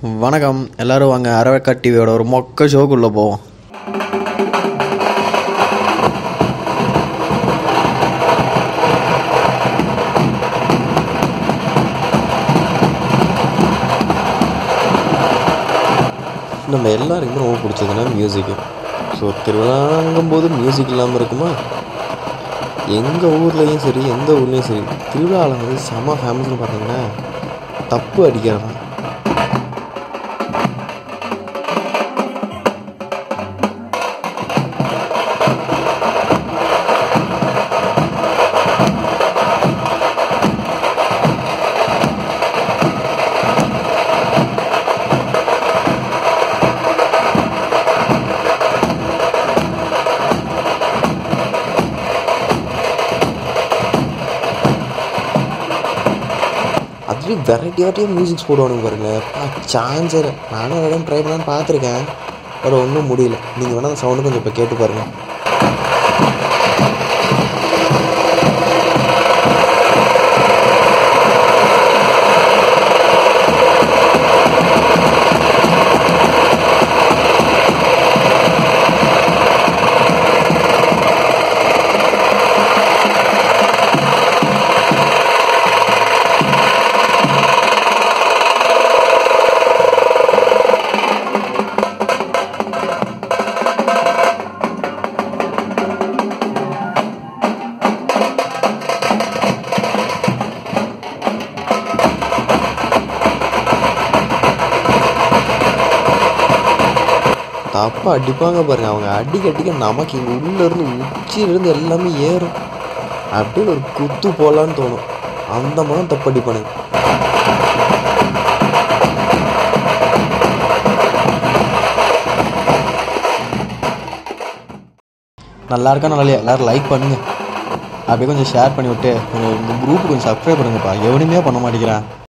வணக்கம் எல்லாரும் வாங்க அரவக்கா டிவியோட ஒரு மொக்க ஷோக்குள்ளே போவோம் நம்ம எல்லாருக்குமே ரொம்ப பிடிச்சதுன்னா மியூசிக்கு ஸோ திருவிழாங்கும்போது மியூசிக் இல்லாமல் இருக்குமா எங்கள் ஊர்லேயும் சரி எந்த ஊர்லேயும் சரி திருவிழாவில் வந்து செம ஃபேமஸ்னு பார்த்தீங்கன்னா தப்பு அடிக்கிறது தான் அதுலேயும் வெரைட்டி வெரைட்டியாக மியூசிக்ஸ் போடுவானுங்க பாருங்க சான்சர் நானும் ஒரு இடம் ட்ரை பண்ணான்னு பார்த்துருக்கேன் பட் ஒன்றும் முடியல நீங்கள் வேணால் அந்த சவுண்டு கொஞ்சம் இப்போ கேட்டு பாருங்கள் தப்பா அடிப்பாங்க பாருங்க அவங்க அடிக்க அடிக்க நமக்கு இங்கே உள்ளேருந்து உச்சியிலேருந்து எல்லாமே ஏறும் அப்படியே ஒரு குத்து போடலான்னு தோணும் அந்த மாதிரி தப்பு அடிப்பானுங்க நல்லா இருக்கா நல்லா இல்லையா எல்லாரும் லைக் பண்ணுங்க அப்படியே கொஞ்சம் ஷேர் பண்ணி விட்டு கொஞ்சம் இந்த குரூப் கொஞ்சம் சப்ஸ்கிரைப் பண்ணுங்கப்பா எவனுமே பண்ண மாட்டேங்கிறான்